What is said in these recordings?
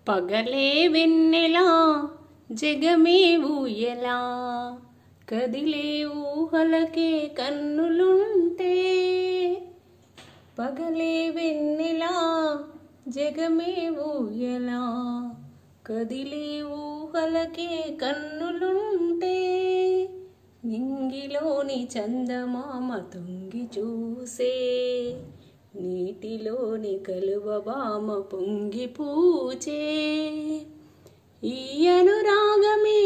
పగలే వెన్నెలా జగమే ఊయలా కదిలే ఊహలకే కన్నులుంటే పగలే వెన్నెలా జగమే ఊయలా కదిలే ఊహలకే కన్నులుంటే నింగిలోని చందమామ తొంగి చూసే నీటిలోని కలువ బామ పొంగి పూచే ఈ అనురాగమే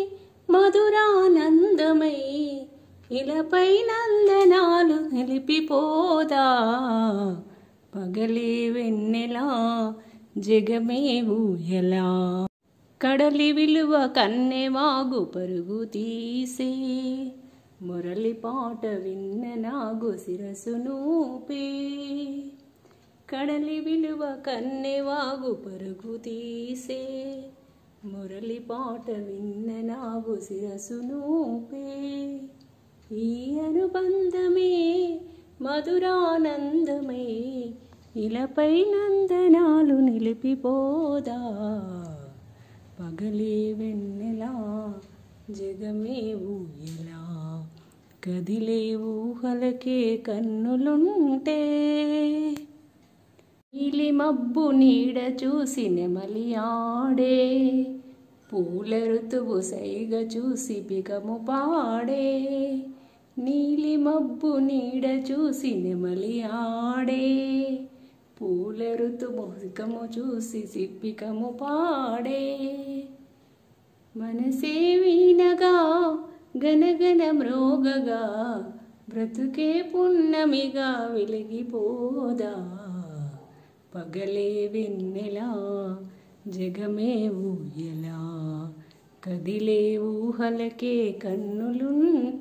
మధురానందమై ఇలపై నందనాలు నిలిపిపోదా పగలే వెన్నెలా జగమే ఊయలా కడలి విలువ కన్నెవాగు పరుగు తీసే మురళి పాట విన్న నాగు శిరసు నూపే కడలి విలువ కన్నెవాగు పరుగు తీసే మురళి పాట విన్న నాగు శిరసు నూపే ఈ అనుబంధమే మధురానందమై ఇలపై నందనాలు నిలిపిపోదా పగలే వెన్నెలా జగమే ఊయలా కదిలే ఊహలకే కన్నులుంటే నీలి మబ్బు నీడ చూసి నెమలి ఆడే పూల ఋతువు సైగ చూసి బిగము పాడే నీలి మబ్బు నీడ చూసి నెమలి ఆడే పూల ఋతువు సికము చూసి సిప్పికము పాడే మనసే వీణగా గనగన మ్రోగగా బ్రతుకే పున్నమిగా వెలిగిపోదా పగలే వెన్నెలా జగమే ఊయలా కదిలే ఊహలకే కన్నులుంటే